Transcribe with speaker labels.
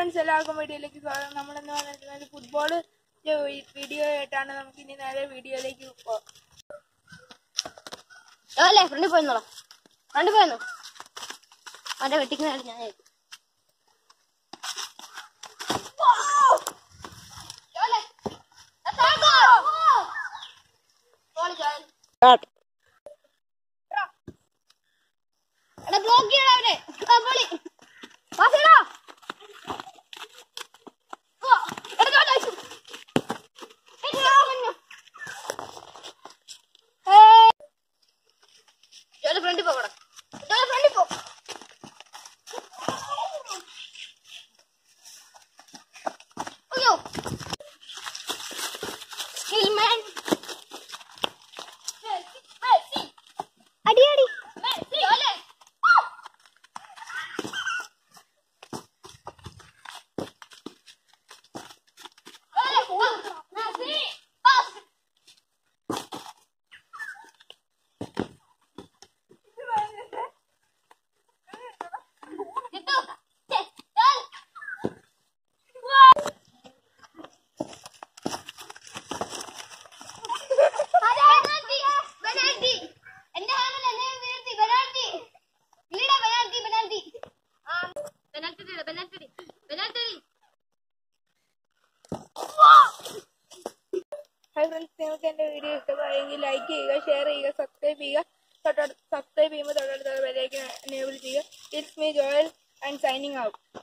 Speaker 1: Friends എല്ലാവർക്കും വീഡിയോയിലേക്ക് സ്വാഗതം നമ്മളെന്ന് പറഞ്ഞിട്ടുള്ളത് ഫുട്ബോൾ വീഡിയോ ആയിട്ടാണ് നമുക്ക് ഇനി നേരെ വീഡിയോയിലേക്ക് പോകാം
Speaker 2: അല്ലേ ഫ്രണ്ടിൽ പോയിരുന്നോളാം ഫ്രണ്ടിൽ പോയെന്നോ മറ്റേ വെട്ടിക്കുന്ന ഞാൻ ആയിരിക്കും. ജോലെ, എത്ര goal? Goal, ജോൽ. എടാ ബ്ലോക്ക് ചെയ്യടാ അവനെ ആ, volley. Pass ചെയ്യടാ. ഓ, എടാ, ജോൽ അയച്ചു. എടാ, കുഞ്ഞു. ഏയ്. ജോലെ ഫ്രണ്ടിൽ പോകണം ജോലെ ഫ്രണ്ടിൽ പോ അയ്യോ ഹിൽമാൻ അടി അടി ജോലെ
Speaker 1: ഹായ് ഫ്രണ്ട്സ് നിങ്ങൾക്ക് എൻ്റെ വീഡിയോ ഇഷ്ടമായെങ്കിൽ ലൈക്ക് ചെയ്യുക ഷെയർ ചെയ്യുക സബ്സ്ക്രൈബ് ചെയ്യുക തൊട്ടടുത്ത് സബ്സ്ക്രൈബ് ചെയ്യുമ്പോൾ തൊട്ടടുത്ത ബെല്ലൈക്കൻ എനേബിൾ ചെയ്യുക it's me Joel and signing out